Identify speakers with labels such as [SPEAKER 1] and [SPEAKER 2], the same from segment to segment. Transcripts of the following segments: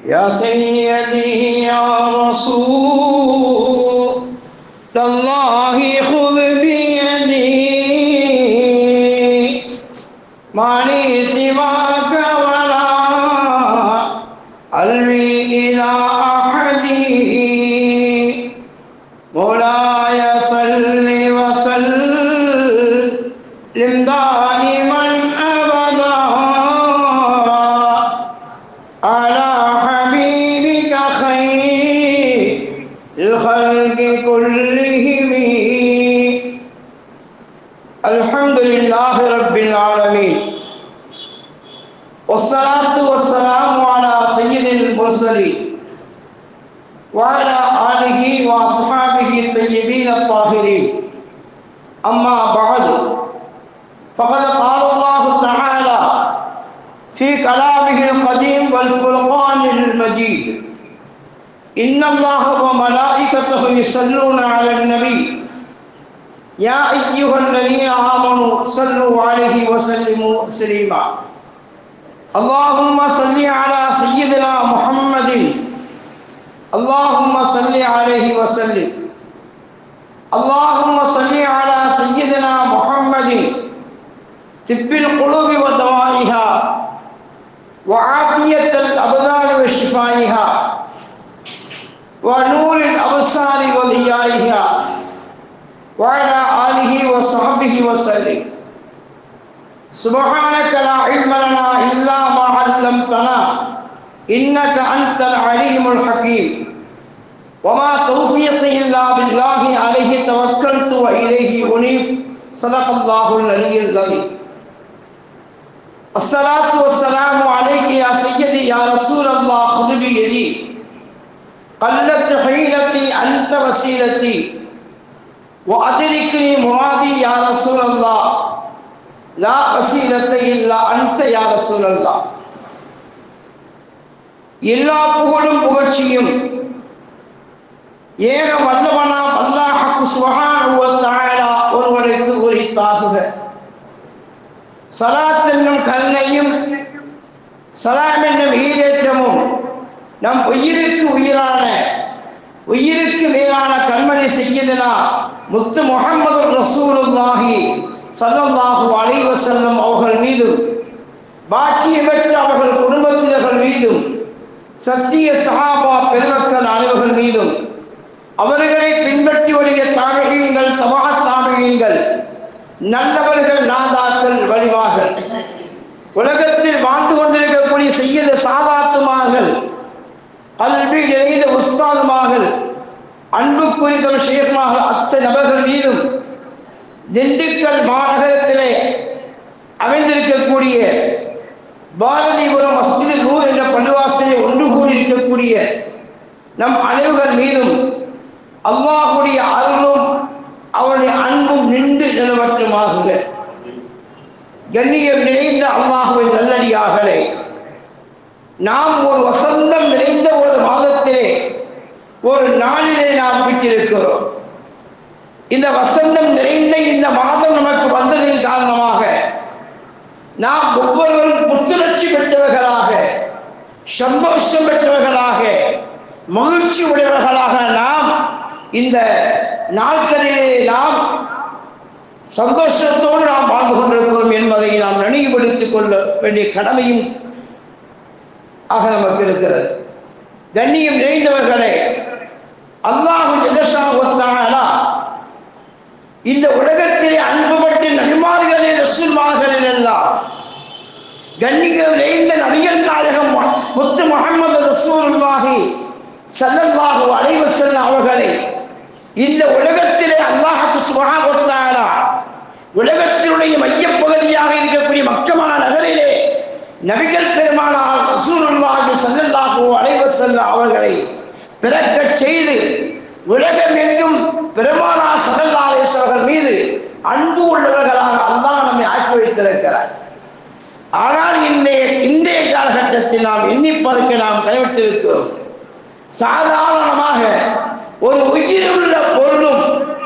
[SPEAKER 1] يا سيدي يا رسول الله خذ بيدي ما لي سواك ولا ألوي إلى أحد مولاي صل وسلم دائما أبدا على حبيبك خير الخلق كلهم الحمد لله رب العالمين والصلاة والسلام على سيد المرسلين وعلى آله وأصحابه الطيبين الطاهرين أما بعد فقد قال الله تعالى في كلامه القديم والفرقان المجيد إن الله وملائكته يصلون على النبي يا أيها الذين آمنوا صلوا عليه وسلموا تسليما اللهم صل على سيدنا محمد اللهم صل عليه وسلم اللهم صل على سيدنا محمد طب القلوب ودوائها وعافية الأبدان وشفائها ونور الأبصار وضيائها وعلى آله وصحبه وسلم سبحانك لا علم لنا إلا ما علمتنا إنك أنت العليم الحكيم وما توفيقي إلا بالله عليه توكلت وإليه أنيب صدق الله العلي العظيم الصلاة والسلام عليك يا سيدي يا رسول الله خذ بيدي قلت حيلتي أنت وسيلتي وأدركني مرادي يا رسول الله لا وسيلة إلا أنت يا رسول الله எல்லா புகழும் புகழ்ச்சியும் ஏக வல்லவனா அல்லாஹு சுபஹானஹு வ தஆலா ஒருவனுக்கு உரித்தாகுக சலாத் என்னும் கருணையும் சலாம் என்னும் ஈரேற்றமும் நம் உயிருக்கு உயிரான உயிருக்கு மேலான கண்மணி செய்யதனா முத்து முகமது ரசூலுல்லாஹி சல்லல்லாஹு அலைஹி வஸல்லம் அவர்கள் மீதும் பாக்கிய பெற்ற அவர்கள் குடும்பத்தினர்கள் மீதும் சத்திய சஹாபா பெருமக்கள் அனைவர்கள் மீதும் அவர்களை பின்பற்றி வருகிற தாமிகங்கள் சமூக தாமிகங்கள் நல்லவர்கள் நாதாக்கள் வழிவார்கள் உலகத்தில் வாழ்ந்து கொண்டிருக்கக்கூடிய செய்யத சாதாத்துமார்கள் கல்வி நிறைந்த உஸ்தாதுமார்கள் அன்பு குறித்த ஷேர்மாக அத்த நபர்கள் மீதும் திண்டுக்கல் மாநகரத்திலே அமைந்திருக்கக்கூடிய பாரதிபுரம் மஸ்ஜிது நூர் என்ற பள்ளிவாசலை ஒன்று கூடி இருக்கக்கூடிய நம் அனைவர்கள் மீதும் அல்லாஹுடைய அருளும் அவனுடைய அன்பும் நின்று நிலவற்றுமாகுக கண்ணியம் நிறைந்த அல்லாஹுவின் நல்லடியார்களே நாம் ஒரு வசந்தம் நிறைந்த ஒரு மாதத்திலே ஒரு நாளிலே நாம் விட்டிருக்கிறோம் இந்த வசந்தம் நிறைந்த இந்த மாதம் நமக்கு வந்ததின் காரணமாக நாம் ஒவ்வொருவரும் புத்துணர்ச்சி பெற்றவர்களாக சந்தோஷம் பெற்றவர்களாக மகிழ்ச்சி உடையவர்களாக நாம் இந்த நாட்களிலே நாம் சந்தோஷத்தோடு நாம் வாழ்ந்து கொண்டிருக்கிறோம் என்பதை நாம் நினைவுபடுத்திக் கொள்ள வேண்டிய கடமையும் ஆக நமக்கு இருக்கிறது கண்ணியம் நிறைந்தவர்களே அல்லாஹு ஜெகசாவத்தாலா இந்த உலகத்திலே அன்புபட்டு நபிமார்களின் ரசூல்மார்களில் எல்லாம் கண்ணியம் நிறைந்த நபிகள் நாயகம் முத்து முகமது ரசூலுல்லாஹி சல்லல்லாஹு அலைஹி வஸல்லம் அவர்களை இந்த உலகத்திலே அல்லாஹு சுப்ஹானஹு வ தஆலா உலகத்தினுடைய மையப்பகுதியாக இருக்கக்கூடிய மக்கமா நகரிலே நபிகள் பெருமானார் ரசூலுல்லாஹி ஸல்லல்லாஹு அலைஹி வஸல்லம் அவர்களை பிறக்கச் செய்து உலகமெங்கும் பெருமானார் ஸல்லல்லாஹு அலைஹி அவர்கள் மீது அன்பு உள்ளவர்களாக அல்லாஹ் நம்மை ஆக்கி வைத்திருக்கிறார் ஆனால் இன்றைய இன்றைய காலகட்டத்தில் நாம் எண்ணி பார்க்க நாம் கைவிட்டிருக்கிறோம் சாதாரணமாக ஒரு உயிருள்ள பொருளும்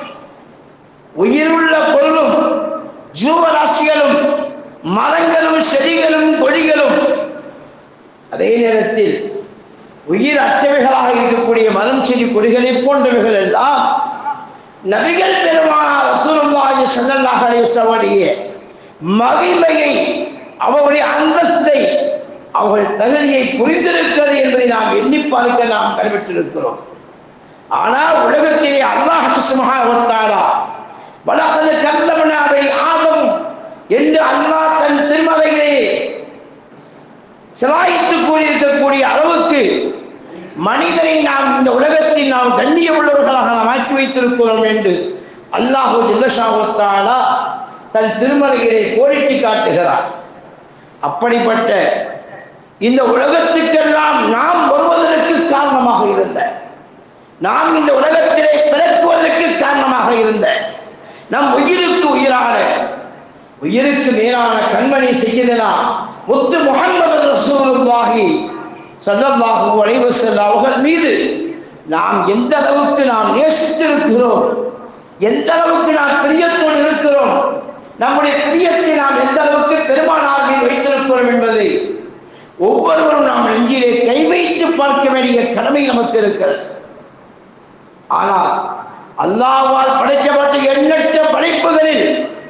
[SPEAKER 1] உயிருள்ள பொருளும் ஜீவராசிகளும் மரங்களும் செடிகளும் கொடிகளும் அதே நேரத்தில் உயிர் அற்றவைகளாக இருக்கக்கூடிய மதம் செடி கொடிகளை போன்றவைகள் எல்லாம் நபிகள் பெருமானார் ரசூலுல்லாஹி ஸல்லல்லாஹு அலைஹி வஸல்லம் மகிமையை அவருடைய அந்தஸ்தை அவர்கள் தகுதியை புரிந்திருக்கிறது என்பதை நாம் எண்ணி பார்க்க நாம் கடைபெற்றிருக்கிறோம் ஆனால் உலகத்திலே அல்லாஹ் சுமகாவத்தாரா வலகது கல்லமனாவில் ஆதம் என்று அல்லாஹ் தன் திருமலையிலே சிலாயித்து கூறியிருக்கக்கூடிய அளவுக்கு மனிதனை நாம் இந்த உலகத்தில் நாம் கண்ணிய உள்ளவர்களாக நாம் ஆக்கி வைத்திருக்கிறோம் என்று அல்லாஹு ஜில்லஷாவத்தாலா தன் திருமலையிலே கோரிட்டு காட்டுகிறார் அப்படிப்பட்ட இந்த உலகத்துக்கெல்லாம் நாம் வருவதற்கு காரணமாக இருந்த நாம் இந்த உலகத்திலே பிறக்குவதற்கு காரணமாக இருந்த நம் உயிருக்கு உயிரான உயிருக்கு மேலான கண்மணி செய்யதனா முத்து முகமது ரசூலுல்லாஹி ஸல்லல்லாஹு அலைஹி வஸல்லம் அவர்கள் மீது நாம் எந்த அளவுக்கு நாம் நேசித்திருக்கிறோம் எந்த அளவுக்கு நாம் பிரியத்தோடு இருக்கிறோம் நம்முடைய பிரியத்தை நாம் எந்த அளவுக்கு பெருமானார் மீது வைத்திருக்கிறோம் என்பதை ஒவ்வொருவரும் நாம் நெஞ்சிலே கை வைத்து பார்க்க வேண்டிய கடமை நமக்கு இருக்கிறது ஆனால் அல்லாஹ்வால் படைக்கப்பட்ட எண்ணற்ற படைப்புகளில்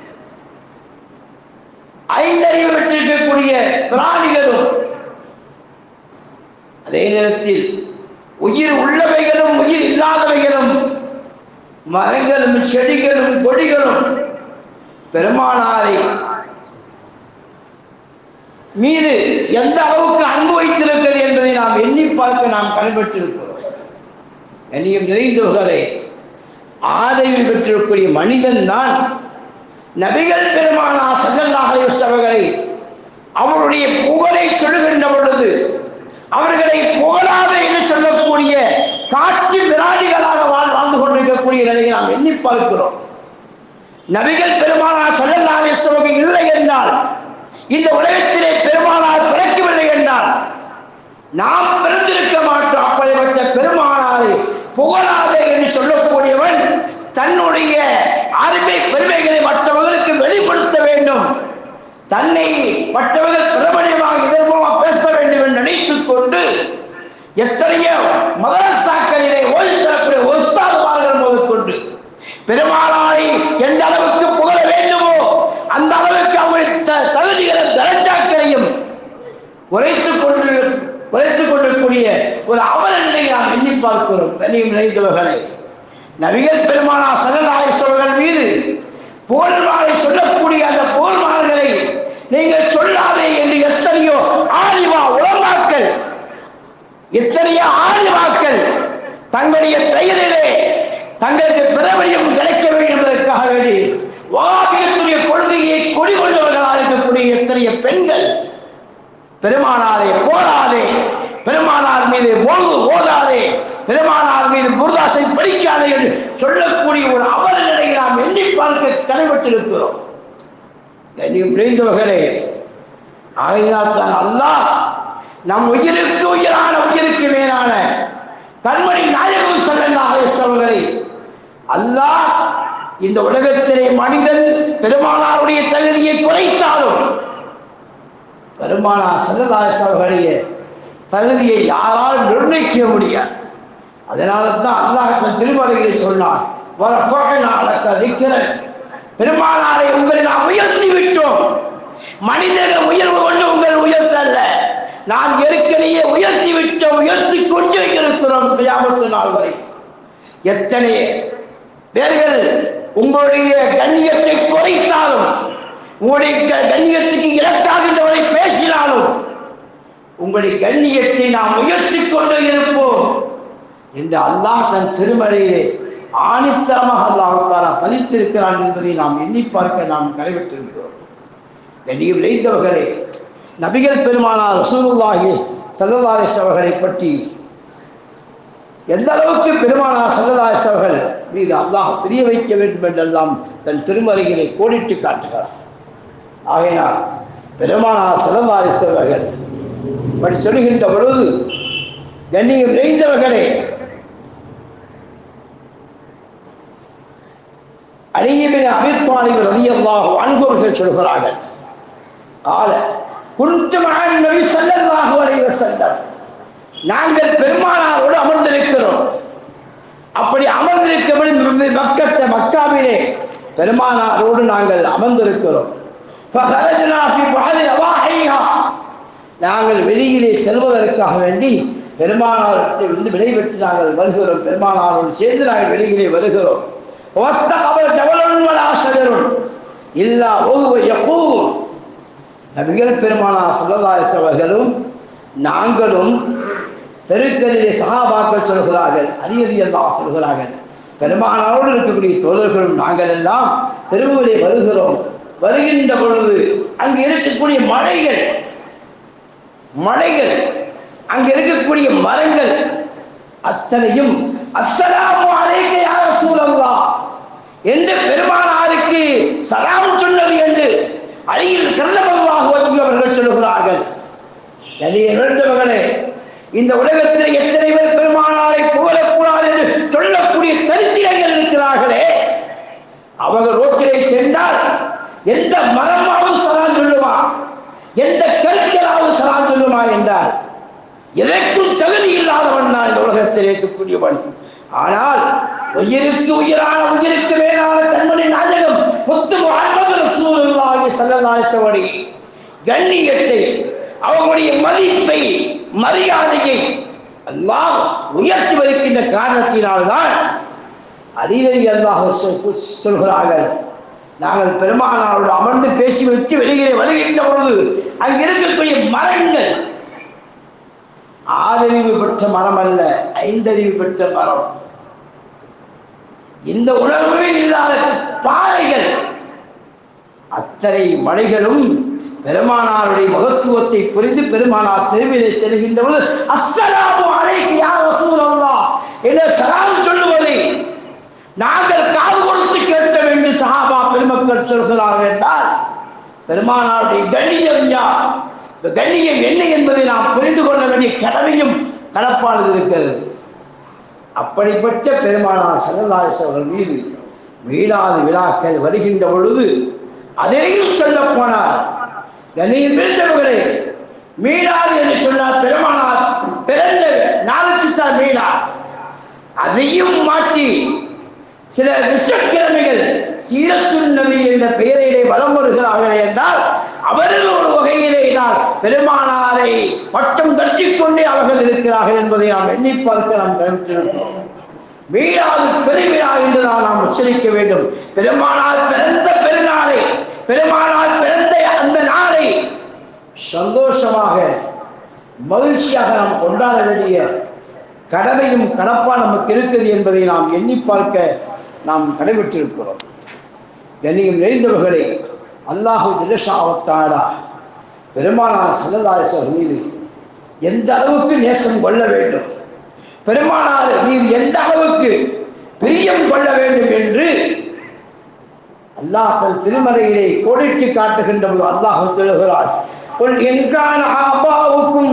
[SPEAKER 1] ஐந்தறிவு பெற்றிருக்கக்கூடிய பிராணிகளும் அதே நேரத்தில் உயிர் உள்ளவைகளும் உயிர் இல்லாதவைகளும் மரங்களும் செடிகளும் கொடிகளும் பெருமானாரை மீது எந்த அளவுக்கு அன்பு வைத்திருக்கிறது என்பதை நாம் எண்ணி பார்க்க நாம் பயன்பெற்றிருக்கிறோம் என்னையும் நிறைந்தவர்களே ஆதரவில் பெற்றிருக்கக்கூடிய மனிதன் தான் நபிகள் பெருமானா சல்லல்லாஹு அவர்களை அவருடைய புகழை சொல்லுகின்ற பொழுது அவர்களை புகழாத என்று சொல்லக்கூடிய காட்சி விராடிகளாக வாழ் வாழ்ந்து கொண்டிருக்கக்கூடிய நிலையை நாம் எண்ணி பார்க்கிறோம் நபிகள் பெருமானார் சல்லல்லாஹு அவர்கள் இல்லை என்றால் இந்த உலகத்திலே பெருமானார் பிறக்கவில்லை என்றால் நாம் பிறந்திருக்க மாட்டோம் அப்படிப்பட்ட பெருமானாரை புகழாதே என்று சொல்லக்கூடியவன் தன்னுடைய அருமை பெருமைகளை மற்றவர்களுக்கு வெளிப்படுத்த வேண்டும் தன்னை மற்றவர்கள் பிரபலியமாக இதன் மூலம் பேச வேண்டும் என்று நினைத்துக் கொண்டு எத்தனையோ மதரசாக்களிலே ஓய்வு தரக்கூடிய ஒஸ்தாதுமார்கள் முதற்கொண்டு பெருமானாரை எந்த அளவுக்கு புகழ வேண்டுமோ அந்த அளவுக்கு அவருடைய த- தகுதிகளும் தரஞ்சாக்களையும் உரைத்துக் கொண்டு உரைத்துக் கொண்டிருக்கூடிய ஒரு அவலநிலை நாம் எண்ணி பார்க்கிறோம் கண்ணியம் நிறைந்தவர்களை நபிகள் பெருமானா சரணாயசவர்கள் மீது போல்மாலை சொல்லக்கூடிய அந்த போல்மால்களை நீங்கள் சொல்லாதே என்று எத்தனையோ ஆலிமா உலமாக்கள் எத்தனையோ ஆலிமாக்கள் தங்களுடைய பெயரிலே தங்களுக்கு பிரபலியம் கிடைக்க வேண்டும் என்பதற்காக வேண்டி வாபியத்துடைய கொள்கையை கொடிகொண்டவர்களாக இருக்கக்கூடிய எத்தனைய பெண்கள் பெருமானாரை போடாதே பெருமானார் மீது ஓங்கு ஓதாதே பெருமானார் மீது முருதாசை படிக்காதே என்று சொல்லக்கூடிய ஒரு அவல நிலையை நாம் எண்ணி பார்க்க கடைபட்டிருக்கிறோம் கண்ணியம் நிறைந்தவர்களே ஆகையால் தான் அல்லாஹ் நம் உயிருக்கு உயிரான உயிருக்கு மேலான கண்மணி நாயகம் செல்லல்லாக அவர்களை அல்லாஹ் இந்த உலகத்திலே மனிதன் பெருமானாருடைய தகுதியை குறைத்தாலும் பெருமானா செல்லதாஸ் அவர்களுடைய தகுதியை யாரால் நிர்ணயிக்க முடியாது அதனால தான் அல்லாஹ் தன் திருமலையை சொன்னான் வரப்போகிறேன் பெருமானாரை உங்களை நாம் உயர்த்தி விட்டோம் மனிதர்கள் உயர்வு கொண்டு உங்கள் உயர்த்தல்ல நாம் ஏற்கனவே உயர்த்தி விட்டோம் உயர்த்தி கொண்டு இருக்கிறோம் கியாமத்து நாள் வரை எத்தனை பேர்கள் உங்களுடைய கண்ணியத்தை குறைத்தாலும் உங்களுடைய க- கண்ணியத்துக்கு இலக்காகின்றவரை பேசினாலும் உங்களுடைய கண்ணியத்தை நாம் உயர்த்தி கொண்டு இருப்போம் என்று அல்லாஹ் தன் திருமலையிலே ஆணித்தரமாக அல்லாஹாலா பதித்திருக்கிறான் என்பதை நாம் எண்ணி பார்க்க நாம் கடைபிட்டிருக்கிறோம் கண்ணியம் விளைந்தவர்களே நபிகள் பெருமானார் ரசூலுல்லாஹி சல்லல்லாஹிஸ் அவர்களை பற்றி எந்த அளவுக்கு பெருமானார் சல்லல்லாஹிஸ் அவர்கள் மீது அல்லாஹ் பிரிய வைக்க வேண்டும் என்றெல்லாம் தன் திருமறைகளை கோடிட்டு காட்டுகிறார் ஆகையினால் பெருமானார் சல்லல்லாஹிஸ் அவர்கள் அப்படி சொல்லுகின்ற பொழுது கண்ணியம் நிறைந்தவர்களே அலியபின் அபித்வாலிப் ரலியல்லாஹு அன்பவர்கள் சொல்கிறார்கள் ஆல குன்து மகன் நபி ஸல்லல்லாஹு அலைஹி வஸல்லம் நாங்கள் பெருமானாரோடு அமர்ந்திருக்கிறோம் அப்படி அமர்ந்திருக்க மக்கத்த மக்காவிலே பெருமானாரோடு நாங்கள் அமர்ந்திருக்கிறோம் فخرجنا في بعض نواحيها. நாங்கள் வெளியிலே செல்வதற்காக வேண்டி பெருமானார்கிட்ட வந்து விடைபெற்று நாங்கள் வருகிறோம் பெருமானாரோடு சேர்ந்து நாங்கள் வெளியிலே வருகிறோம் وَاسْتَقْبَلَ جَبَلٌ وَلَا شَجَرٌ إِلَّا وَهُوَ يَقُولُ நபிகள் பெருமானா சல்லல்லாஹு அவர்களும் நாங்களும் தெருக்களிலே சகாபாக்கள் சொல்கிறார்கள் அலி அலி அல்லாஹ் சொல்கிறார்கள் பெருமானாரோடு இருக்கக்கூடிய தோழர்களும் நாங்கள் எல்லாம் தெருவுகளே வருகிறோம் வருகின்ற பொழுது அங்கு இருக்கக்கூடிய மலைகள் மலைகள் அங்கு இருக்கக்கூடிய மரங்கள் அத்தனையும் அஸ்ஸலாமு அலைக்க யா ரசூலல்லாஹ் என்று பெருமானாருக்கு சலாம் சொன்னது என்று அழியில் கல்லமல்லாக வச்சு அவர்கள் சொல்கிறார்கள் எளிய இழந்தவர்களே இந்த உலகத்தில் எத்தனை பேர் பெருமானாரை புகழக்கூடாது என்று சொல்லக்கூடிய தரித்திரங்கள் இருக்கிறார்களே அவர்கள் ரோட்டிலே சென்றால் எந்த மரமாவது சலான் சொல்லுமா எந்த கற்களாவது சலான் சொல்லுமா என்றால் எதற்கும் தகுதி இல்லாதவன் தான் இந்த உலகத்தில் இருக்கக்கூடியவன் ஆனால் உயிருக்கு உயிரான உயிருக்கு மேலான கண்மணி நாயகம் முத்து முகமது ரசூலுல்லாஹி ஸல்லல்லாஹு அலைஹி வஸல்லம் கண்ணியத்தை அவங்களுடைய மதிப்பை மரியாதையை அல்லாஹ் உயர்த்தி வருகின்ற காரணத்தினால்தான் அலிலை அல்லாஹ் சொல்~ சொல்கிறார்கள் நாங்கள் பெருமானாரோடு அமர்ந்து பேசி வைத்து வெளியே வருகின்ற பொழுது அங்கு இருக்கக்கூடிய மரங்கள் ஆறறிவு பெற்ற மரம் அல்ல ஐந்தறிவு பெற்ற மரம் இந்த உணர்வே இல்லாத பாறைகள் அத்தனை மலைகளும் பெருமானாருடைய மகத்துவத்தை புரிந்து பெருமானார் தெருவிலே செல்கின்ற பொழுது அஸ்ஸலாமு அலைக்கு யா ரசூலல்லாஹ் என்ற சலாம் சொல்லுவதை நாங்கள் காது கொடுத்து கேட்க வேண்டும் சஹாபா பெருமக்கள் சொல்கிறார்கள் என்றால் பெருமானாருடைய கண்ணியம் யார் இந்த கண்ணியம் என்ன என்பதை நாம் புரிந்து கொள்ள வேண்டிய கடமையும் கடப்பாடு இருக்கிறது அப்படிப்பட்ட பெருமானார் சல்லல்லாஹு அவர்கள் மீது மீளாது விழாக்கள் வருகின்ற பொழுது அதையும் சொல்ல போனார் கண்ணியம் பிரிந்தவர்களே மீளாது என்று சொன்னார் பெருமானார் பிறந்த நாளுக்கு தான் மீளா அதையும் மாற்றி சில விஷக்கிழமைகள் சீரத்துன் நபி என்ற பெயரிலே வலம் வருகிறார்கள் என்றால் அவர்கள் ஒரு வகையிலே தான் பெருமானாரை பட்டம் தட்டிக்கொண்டே அவர்கள் இருக்கிறார்கள் என்பதை நாம் எண்ணி பார்க்க நாம் கருத்திருக்கிறோம் மீளாது பெருவிழா என்று தான் நாம் உச்சரிக்க வேண்டும் பெருமானார் பிறந்த பெருநாளை பெருமானார் பிறந்த அந்த நாளை சந்தோஷமாக மகிழ்ச்சியாக நாம் கொண்டாட வேண்டிய கடமையும் கடப்பா நமக்கு இருக்குது என்பதை நாம் எண்ணி பார்க்க நாம் கடைபிடித்திருக்கிறோம் கண்ணியம் நிறைந்தவர்களே அல்லாஹு திலஷாவத்தாடா பெருமானார் சிலதாரசர் மீது எந்த அளவுக்கு நேசம் கொள்ள வேண்டும் பெருமானார் மீது எந்த அளவுக்கு பிரியம் கொள்ள வேண்டும் என்று அல்லாஹ் தன் திருமலையிலே கோடிட்டு காட்டுகின்ற போது அல்லாஹ் சொல்லுகிறார் قل إن كان آباؤكم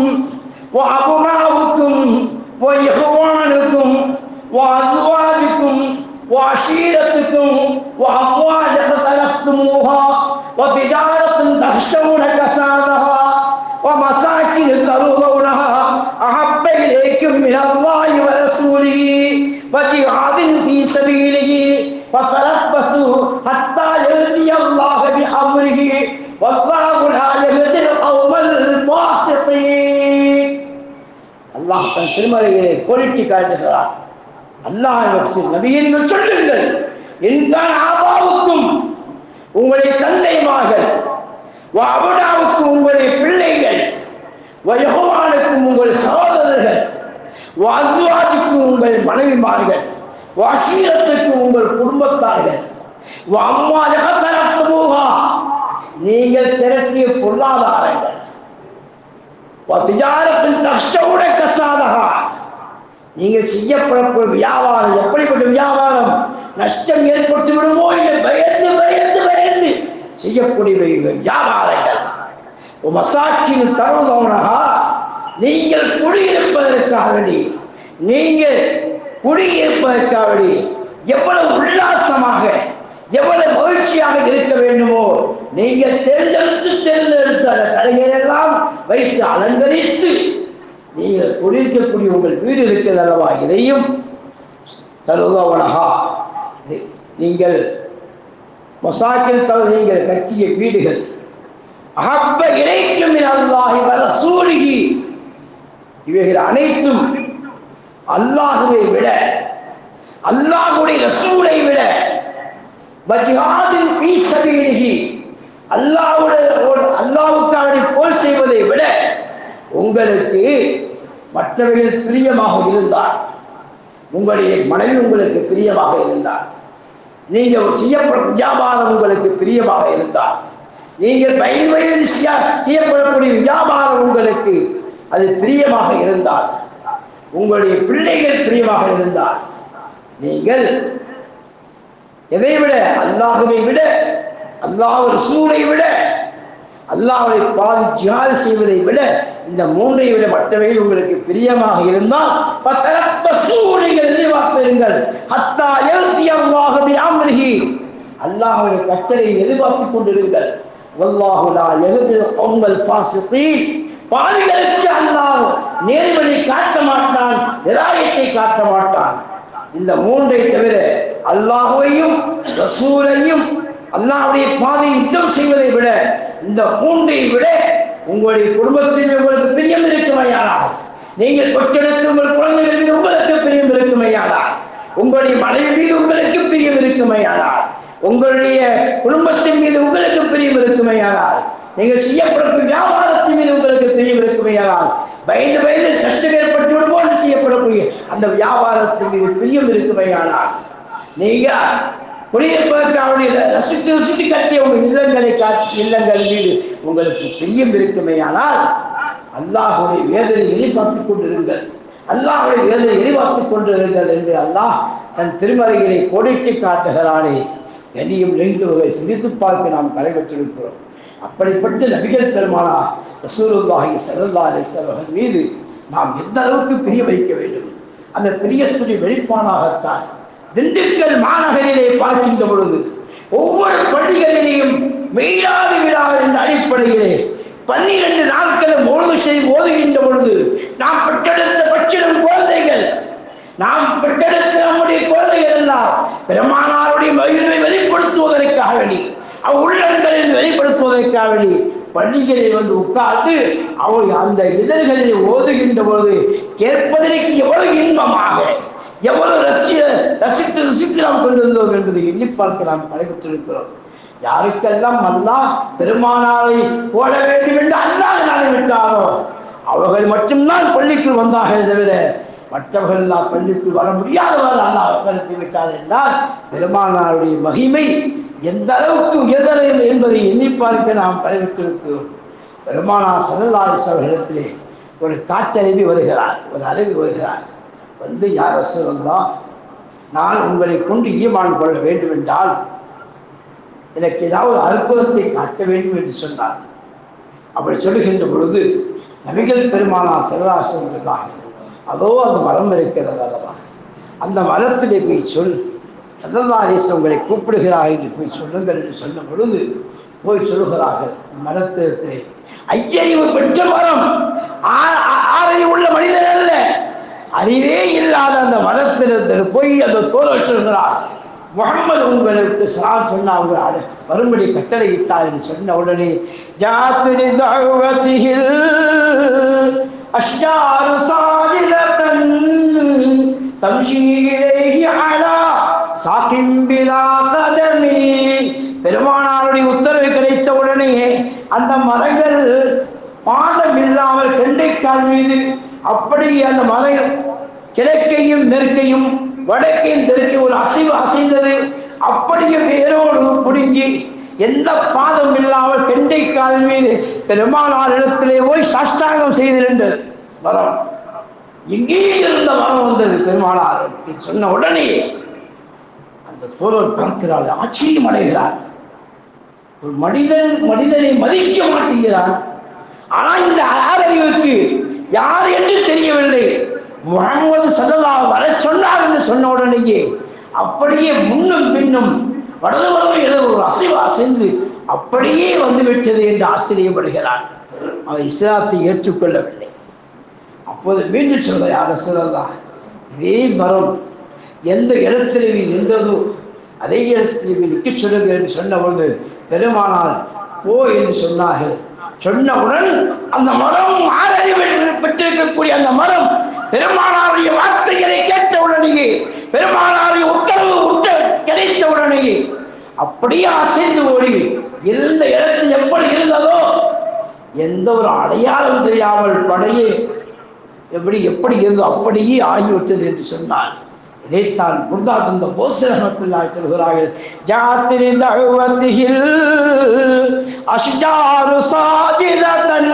[SPEAKER 1] وأبناؤكم وإخوانكم وأزواجكم وعشيرتكم وأموال اقترفتموها وتجارة تخشون كسادها ومساكن ترضونها أحب إليكم من الله ورسوله وجهاد في سبيله فتربصوا حتى يأتي الله بأمره والله لا يهدي القوم الفاسقين அல்லாஹ் தன் திருமலையிலே கோரிட்டு காட்டுகிறார் அல்லாஹ் நபியை நீங்கள் சொல்லுங்கள் என்தான் ஆபாவுக்கும் உங்களுடைய தந்தைமார்கள் அபுடாவுக்கும் உங்களுடைய பிள்ளைகள் வயகுவானுக்கும் உங்கள் சகோதரர்கள் அஸ்வாஜுக்கும் உங்கள் மனைவிமார்கள் வாசீரத்துக்கும் உங்கள் குடும்பத்தார்கள் அம்மா ஜகத்தரத்துமூகா நீங்கள் திரட்டிய பொருளாதாரங்கள் திஜாரத்தின் தக்ஷவுட கசாதகா நீங்கள் செய்யப்படக்கூடிய வியாபாரம் எப்படிப்பட்ட வியாபாரம் நஷ்டம் ஏற்பட்டு விடுமோ என்று பயந்து பயந்து பயந்து செய்யக்கூடிய வியாபாரங்கள் மசாக்கின் தருணகா நீங்கள் குடியிருப்பதற்காக வேண்டி நீங்கள் குடியிருப்பதற்காக வேண்டி எவ்வளவு உல்லாசமாக எவ்வளவு மகிழ்ச்சியாக இருக்க வேண்டுமோ நீங்கள் தேர்ந்தெடுத்து தேர்ந்தெடுத்து அந்த கடைகளை எல்லாம் வைத்து அலங்கரித்து நீங்கள் குடியிருக்கக்கூடிய உங்கள் வீடு இருக்கிறது அல்லவா இதையும் தருதவனகா நீங்கள் மசாக்கில் தவிர நீங்கள் கட்டிய வீடுகள் அகப்ப இணைக்கும் அல்லாஹி வர சூழகி இவைகள் அனைத்தும் அல்லாஹுவை விட அல்லாஹுடைய ரசூலை விட வஜ்ஹாதின் ஃபீ சபீலிஹி அல்லாஹ்வுடைய அல்லாஹ்வுக்காக போர் செய்வதை விட உங்களுக்கு மற்றவர்கள் பிரியமாக இருந்தால் உங்களுடைய மனைவி உங்களுக்கு பிரியமாக இருந்தால் நீங்கள் செய்யப்படும் வியாபாரம் உங்களுக்கு பிரியமாக இருந்தால் நீங்கள் வயது வயதில் செய்ய- செய்யப்படக்கூடிய வியாபாரம் உங்களுக்கு அது பிரியமாக இருந்தால் உங்களுடைய பிள்ளைகள் பிரியமாக இருந்தால் நீங்கள் எதை விட அல்லாஹுவை விட அல்லாஹ் ரசூலை விட அல்லாஹ்வை பாதி ஜிஹாது செய்வதை விட இந்த மூன்றை விட மற்றவைகள் உங்களுக்கு பிரியமாக இருந்தால் பத்தரப்பசூ நீங்கள் எதிர்பார்த்திருங்கள் ஹத்தா எழுதி அல்லாஹுவை அம்ரிஹி அல்லாஹுடைய கட்டளை எதிர்பார்த்துக் கொண்டிருங்கள் வல்லாஹு லா யஹ்தில் கௌமல் ஃபாசிகீன் பாவிகளுக்கு அல்லாஹ் நேர்வழி காட்ட மாட்டான் நிராயத்தை காட்ட மாட்டான் இந்த மூன்றை தவிர அல்லாஹுவையும் ரசூலையும் அல்லாஹ்வுடைய பாதையை யுத்தம் செய்வதை விட இந்த மூன்றை விட உங்களுடைய குடும்பத்தில் உங்களுக்கு பிரியம் இருக்குமையானால் நீங்கள் பெற்றெடுத்து உங்கள் குழந்தைகள் மீது உங்களுக்கு பிரியம் இருக்குமையானால் உங்களுடைய மனைவி மீது உங்களுக்கு பிரியம் இருக்குமையானால் உங்களுடைய குடும்பத்தின் மீது உங்களுக்கு பிரியம் இருக்குமையானால் நீங்கள் செய்யப்படும் வியாபாரத்தின் மீது உங்களுக்கு பிரியம் இருக்குமையானால் பயந்து பயந்து கஷ்டம் ஏற்பட்டு விடுவோம் செய்யப்படக்கூடிய அந்த வியாபாரத்தின் மீது பிரியம் இருக்குமையானால் நீங்க குடியிருப்பதற்காக ரசித்து ரசித்து கட்டிய உங்கள் இல்லங்களை காட்டி இல்லங்கள் மீது உங்களுக்கு பிரியம் இருக்குமேயானால் அல்லாஹுடைய வேதனை எதிர்பார்த்துக் கொண்டிருங்கள் அல்லாஹுடைய வேதனை எதிர்பார்த்துக் கொண்டிருங்கள் என்று அல்லாஹ் தன் திருமறைகளை கோடிட்டு காட்டுகிறானே என்னையும் நெகிழ்ந்தவர்களை சிந்தித்து பார்க்க நாம் கடைபெற்றிருக்கிறோம் அப்படிப்பட்ட நபிகள் பெருமானா ரசூலுல்லாஹி ஸல்லல்லாஹு அலைஹி வஸல்லம் மீது நாம் எந்த அளவுக்கு பிரிய வைக்க வேண்டும் அந்த பிரியத்துடைய வெளிப்பாடாகத்தான் திண்டுக்கல் மாநகரிலே பார்க்கின்ற பொழுது ஒவ்வொரு பள்ளிகளிலேயும் மீளாது விழாது என்ற அடிப்படையிலே பன்னிரண்டு நாட்களும் ஒழுங்கு செய்து ஓதுகின்ற பொழுது நாம் பெற்றெடுத்த பச்சிடும் குழந்தைகள் நாம் பெற்றெடுத்த நம்முடைய குழந்தைகள் எல்லாம் பெருமானாருடைய மகிழ்வை வெளிப்படுத்துவதற்காக வேண்டி அவ் உள்ளங்களில் வெளிப்படுத்துவதற்காக வேண்டி பள்ளிகளில் வந்து உட்கார்ந்து அவள் அந்த இதழ்களில் ஓதுகின்ற பொழுது கேட்பதற்கு எவ்வளவு இன்பமாக எவ்வளவு ரசிய ரசித்து ரசித்து நாம் கொண்டு வந்தோம் என்பதை எண்ணி பார்க்க நாம் கடைபெற்றிருக்கிறோம் யாருக்கெல்லாம் அல்லாஹ் பெருமானாரை போட வேண்டும் என்று அல்லாஹ் நாடிவிட்டாரோ அவர்கள் மட்டும்தான் பள்ளிக்கு வந்தார்கள் தவிர மற்றவர்கள் எல்லாம் பள்ளிக்கு வர முடியாதவர் அல்லாஹ் கருத்து விட்டார் என்றால் பெருமானாருடைய மகிமை எந்த அளவுக்கு உயர்ந்தது என்பதை எண்ணி பார்க்க நாம் கடைபெற்றிருக்கிறோம் பெருமானார் சல்லல்லாஹு அவர்களிடத்திலே ஒரு காற்றறிவி வருகிறார் ஒரு அறிவி வருகிறார் வந்து யார் சொல்லலாம் நான் உங்களை கொண்டு ஈமான் கொள்ள வேண்டும் என்றால் எனக்கு ஏதாவது அற்புதத்தை காட்ட வேண்டும் என்று சொன்னார் அப்படி சொல்லுகின்ற பொழுது நபிகள் பெருமானார் சிவராசன் இருந்தாங்க அதோ அந்த மரம் இருக்கிறது அல்லவா அந்த மரத்திலே போய் சொல் சதந்தாரேசன் உங்களை கூப்பிடுகிறார்கள் என்று போய் சொல்லுங்கள் என்று சொன்ன பொழுது போய் சொல்லுகிறார்கள் மரத்திலே ஐயறிவு பெற்ற மரம் ஆ- ஆ- ஆறறிவு உள்ள மனிதன் அல்ல அறிவே இல்லாத அந்த மரத்திலிருந்து போய் அந்த தோல் சொல்கிறார் முகம்மது உங்களுக்கு சலாம் சொன்னா அவங்க அட- வரும்படி கட்டளையிட்டார் என்று சொன்ன உடனே ஜாத்திரி தழுவதில் அஷ்டாரு சாதிலத்தன் தம்ஷீலேஹி அலா சாகிம்பிலா கதமி பெருமானாருடைய உத்தரவு கிடைத்த உடனே அந்த மரங்கள் பாதம் இல்லாமல் கெண்டைக்கால் மீது அப்படி அந்த மரம் கிழக்கையும் மேற்கையும் வடக்கையும் தெற்கையும் ஒரு அசைவு அசைந்தது அப்படியே வேரோடு பிடுங்கி எந்த பாதம் இல்லாமல் கெண்டைக்கால் மீது பெருமானார் இடத்திலே போய் சாஷ்டாங்கம் செய்திருந்தது மரம் எங்கே இருந்த மரம் வந்தது பெருமானார் என்று சொன்ன உடனே அந்த தோழர் பார்க்கிறாள் ஆச்சரியம் அடைகிறார் ஒரு மனிதன் மனிதனை மதிக்க மாட்டேங்கிறான் ஆனா இந்த ஆறறிவுக்கு யார் என்று தெரியவில்லை முகமது சல்லல்லா வர சொன்னார் என்று சொன்ன உடனேயே அப்படியே முன்னும் பின்னும் வலது வலது இடது ஒரு அசைவு அசைந்து அப்படியே வந்து விட்டது என்று ஆச்சரியப்படுகிறார் அவர் இஸ்லாத்தை ஏற்றுக்கொள்ளவில்லை அப்போது மீண்டும் சொல்ல யார சொல்லலாம் இதே மரம் எந்த இடத்துல நீ நின்றதோ அதே இடத்தில் நீ நிற்க சொல்லுங்க என்று சொன்னபொழுது பெருமானார் போ என்று சொன்னார்கள் சொன்னவுடன் அந்த மரம் ஆறறிவு பெற்றிருக்கக்கூடிய அந்த மரம் பெருமானாருடைய வார்த்தைகளை கேட்ட உடனேயே பெருமானாருடைய உத்தரவு உத்த கிடைத்த உடனேயே அப்படியே அசைந்து ஓடி இருந்த இடத்தில் எப்படி இருந்ததோ எந்த ஒரு அடையாளம் தெரியாமல் படையே எப்படி எப்படி இருந்தோ அப்படியே ஆகிவிட்டது என்று சொன்னார் இதைத்தான் குர்தா தந்த போசரமத்துல்லா சொல்கிறார்கள் ஜாத்திரிந்த அழுவத்தியில் அஷ்ஜாரு சாஜிததன்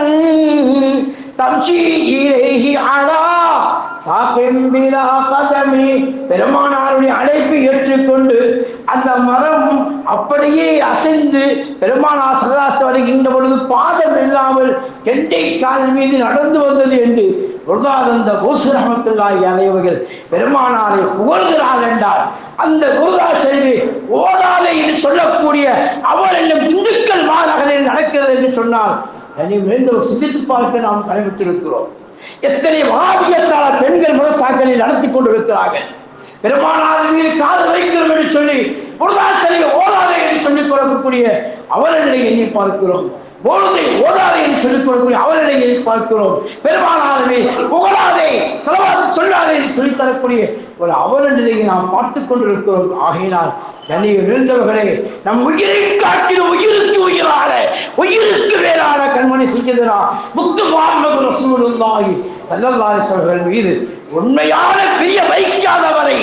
[SPEAKER 1] தம்ஷி இலைஹி அலா சாபிம்பிலா கதமி பெருமானாருடைய அழைப்பை ஏற்றுக்கொண்டு அந்த மரம் அப்படியே அசைந்து பெருமானா சரதாச வருகின்ற பொழுது பாதம் இல்லாமல் கெண்டை கால் மீது நடந்து வந்தது என்று குருதானந்த பூசுரமத்துல்லாஹி அலைவர்கள் பெருமானாரை புகழ்கிறார் என்றால் அந்த குருதா செல்வி ஓடாதே என்று சொல்லக்கூடிய அவள் என்னும் இந்துக்கள் மாநகரில் நடக்கிறது என்று சொன்னால் தனி மீண்டும் சிந்தித்து பார்க்க நாம் கடைபிடித்திருக்கிறோம் எத்தனை வாவியத்தாள பெண்கள் முரசாக்களில் நடத்தி கொண்டிருக்கிறார்கள் பெருமானார் மீது காது வைக்கிறோம் என்று சொல்லி புரதாசனை ஓடாதே என்று சொல்லிக் கொடுக்கக்கூடிய அவர்களை எண்ணி பார்க்கிறோம் பொழுதை ஓடாதே என்று சொல்லிக் கொடுக்கக்கூடிய அவர்களை எண்ணி பார்க்கிறோம் பெருமானாருமே புகழாதே செலவாது சொல்லாதே என்று சொல்லித் தரக்கூடிய ஒரு அவல நிலையை நாம் பார்த்துக் கொண்டிருக்கிறோம் ஆகையினால் கண்ணியம் இருந்தவர்களே நம் உயிரை காட்டின உயிருக்கு உயிரான உயிருக்கு மேலான கண்மணி செய்கிறா முத்து முகமது ரசூலுல்லாஹி ஸல்லல்லாஹு அலைஹி வஸல்லம் மீது உண்மையான பிரிய வைக்காதவரை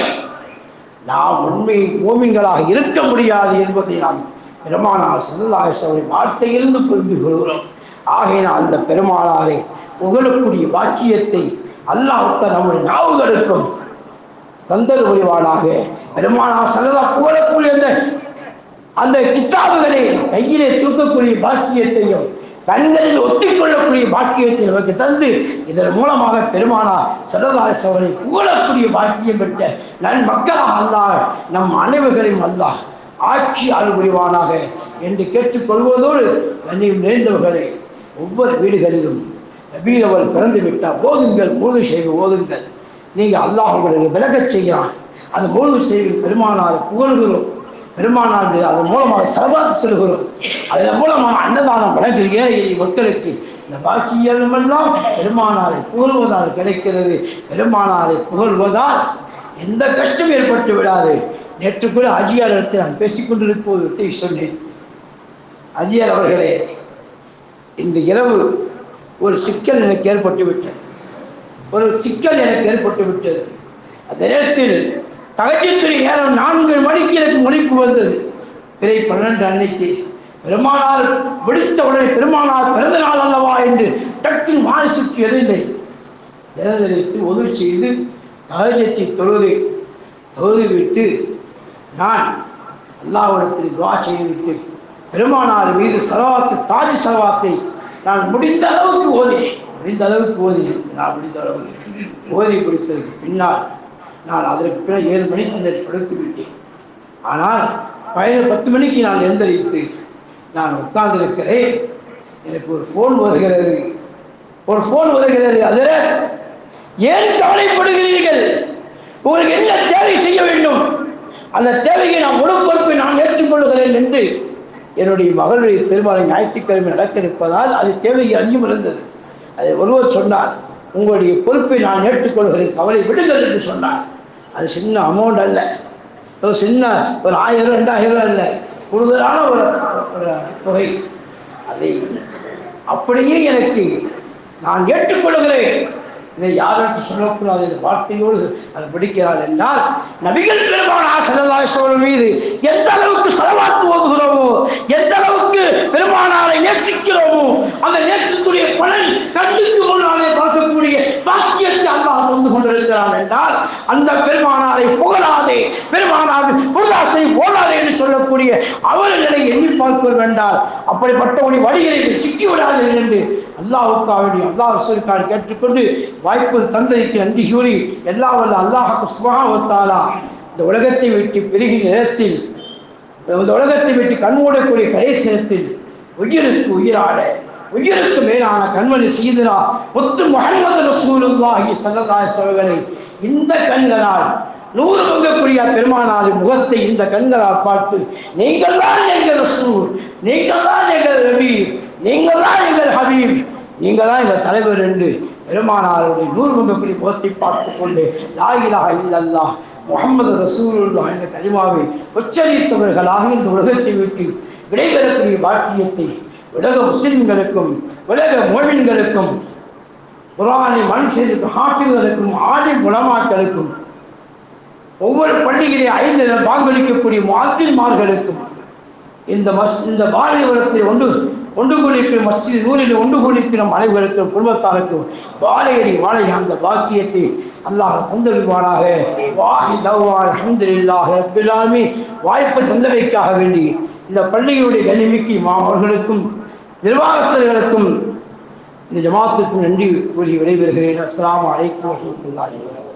[SPEAKER 1] நாம் உண்மை மூமின்களாக இருக்க முடியாது என்பதை நாம் பெருமானார் ஸல்லல்லாஹு அலைஹி வஸல்லம் வார்த்தையிலிருந்து புரிந்து கொள்கிறோம் ஆகையினால் அந்த பெருமானாரை புகழக்கூடிய வாக்கியத்தை அல்லாஹ் நம்முடைய நாவுகளுக்கும் தந்தல் புரிவானாக பெருமானார் சல்லா புகழக்கூடிய அந்த அந்த கித்தாபுகளை கையிலே தூக்கக்கூடிய பாக்கியத்தையும் கண்களில் ஒத்திக்கொள்ளக்கூடிய பாக்கியத்தை நமக்கு தந்து இதன் மூலமாக பெருமானார் சல்லல்லாஹு அவரை புகழக்கூடிய பாக்கியம் பெற்ற நன் மக்களாக அல்லாஹ் நம் அனைவர்களையும் அல்லாஹ் ஆட்சி ஆள் புரிவானாக என்று கேட்டுக்கொள்வதோடு கண்ணியம் நேர்ந்தவர்களே ஒவ்வொரு வீடுகளிலும் நபீரவள் பிறந்து விட்டால் ஓதுங்கள் மூது செய்து ஓதுங்கள் நீங்கள் அல்லாஹ் உங்களுக்கு விலகச் செய்கிறான் அது மூது செய்து பெருமானாரை புகழ்கிறோம் பெருமானார் அதன் மூலமாக சரபாத்து சொல்கிறோம் அதன் மூலமாக அன்னதானம் வழங்குகிற ஏழை மக்களுக்கு இந்த பாக்கியமெல்லாம் பெருமானாரை புகழ்வதால் கிடைக்கிறது பெருமானாரை புகழ்வதால் எந்த கஷ்டம் ஏற்பட்டு விடாது நேற்று கூட அஜியார் இடத்தில் நான் பேசிக் கொண்டிருப்போது சொன்னேன் அஜியார் அவர்களே இன்று இரவு ஒரு சிக்கல் எனக்கு ஏற்பட்டு விட்டது ஒரு சிக்கல் எனக்கு ஏற்பட்டு விட்டது அந்த நேரத்தில் தகஜத்துறை நேரம் நான்கு மணிக்கு எனக்கு முடிப்பு வந்தது பிறை பன்னெண்டு அன்னைக்கு பெருமானார் விடுத்த உடனே பெருமானார் பிறந்த நாள் அல்லவா என்று டக்குன்னு மாறி சுற்றி எதிர்ந்தேன் எழுந்தளித்து உதவி செய்து தகஜத்தை தொழுது தொழுது விட்டு நான் அல்லாவிடத்தில் துவா செய்துவிட்டு பெருமானார் மீது சலவாத்து தாஜ் சலவாத்தை நான் முடிந்த அளவுக்கு ஓதினேன் முடிந்த அளவுக்கு ஓதினேன் நான் முடிந்த அளவுக்கு ஓதி பிடித்தது பின்னால் நான் அதற்கு பிறகு ஏழு மணிக்கு நான் படுத்து விட்டேன் ஆனால் பதினு பத்து மணிக்கு நான் எழுந்தரித்து நான் உட்கார்ந்திருக்கிறேன் எனக்கு ஒரு ஃபோன் வருகிறது ஒரு ஃபோன் வருகிறது அதில் ஏன் கவலைப்படுகிறீர்கள் உங்களுக்கு என்ன தேவை செய்ய வேண்டும் அந்த தேவையை நான் முழு பொறுப்பை நான் ஏற்றுக்கொள்கிறேன் என்று என்னுடைய மகளுடைய திருமணம் ஞாயிற்றுக்கிழமை நடக்க இருப்பதால் அது தேவையை அஞ்சும் இருந்தது அதை ஒருவர் சொன்னார் உங்களுடைய பொறுப்பை நான் ஏற்றுக்கொள்கிறேன் கவலை விடுங்கள் என்று சொன்னார் அது சின்ன அமௌண்ட் அல்ல ஒரு சின்ன ஒரு ஆயிரம் ரெண்டாயிரம் அல்ல கூடுதலான ஒரு ஒரு தொகை அதை அப்படியே எனக்கு நான் ஏற்றுக்கொள்கிறேன் இதை யாருக்கு சொல்லக்கூடாது என்ற வார்த்தையோடு அதை பிடிக்கிறார் என்றால் நபிகள் பெருமானா செல்லல்லாய் சோழன் மீது எந்த அளவுக்கு செலவாத்து ஓதுகிறோமோ எந்த அளவுக்கு பெருமானாரை நேசிக்கிறோமோ அந்த நேசத்துடைய பலன் கண்ணுக்கு முன்னாலே பார்க்கக்கூடிய பாக்கியத்தை அல்லாஹ் வந்து கொண்டிருக்கிறான் என்றால் அந்த பெருமானாரை புகழாதே பெருமானார் புகழாசை போடாதே என்று சொல்லக்கூடிய அவர்களை எண்ணி பார்க்கிறோம் என்றால் அப்படிப்பட்ட ஒரு வழிகளை சிக்கி விடாதீர்கள் என்று அல்லாஹுக்காக வேண்டி அல்லாஹ் ரசூலுக்காக கேட்டுக்கொண்டு வாய்ப்பு தந்ததிக்கு நன்றி கூறி எல்லா வல்ல அல்லாஹுக்கு சுபாவத்தாலா இந்த உலகத்தை விட்டு பெருகிற நேரத்தில் இந்த உலகத்தை விட்டு கண்மூடக்கூடிய கடைசி நேரத்தில் உயிருக்கு உயிராட உயிருக்கு மேலான கண்மணி சீதரா முத்து முகமது ரசூலுல்லாஹி ஸல்லல்லாஹு அலைஹி அவர்களை இந்த கண்களால் நூறு பங்கக்கூடிய பெருமானாரின் முகத்தை இந்த கண்களால் பார்த்து நீங்கள் தான் எங்கள் ரசூல் நீங்கள் தான் எங்கள் ரபி நீங்கள் தான் எங்கள் ஹபீப் நீங்கள் தான் எங்கள் தலைவர் என்று பெருமானாருடைய நூறு பங்கக்கூடிய முகத்தை பார்த்து கொண்டு லாயிலாக இல்லல்லா முகமது ரசூலுல்லாஹ் என்ற கலிமாவை உச்சரித்தவர்களாக இந்த உலகத்தை விட்டு விடைபெறக்கூடிய பாக்கியத்தை உலக முஸ்லிம்களுக்கும் உலக மோமின்களுக்கும் குரானை மண் செய்து ஹாஃபிகளுக்கும் ஆதி உலமாக்களுக்கும் ஒவ்வொரு பண்டிகையை ஐந்து நாள் வாக்களிக்கக்கூடிய மாத்திரிமார்களுக்கும் இந்த மஸ் இந்த பாரதிபுரத்தை ஒன்று ஒன்று கூடியிருக்கிற மஸ்ஜித் நூறில் ஒன்று கூடியிருக்கிற அனைவருக்கும் குடும்பத்தாருக்கும் வாழையடி வாழை அந்த பாக்கியத்தை அல்லாஹ் தந்தருவானாக வாஹி தவ்வான் அஹமதுல்லாஹ் ரப்பிலாமி வாய்ப்பு தந்தவைக்காக வேண்டி இந்த பள்ளியுடைய கனிமிக்கு மாணவர்களுக்கும் நிர்வாகஸ்தர்களுக்கும் இந்த ஜமாத்துக்கும் நன்றி கூறி விடைபெறுகிறேன் அஸ்ஸலாமு அலைக்கும் வரஹ்மத்துல்லாஹி வபரகாத்துஹு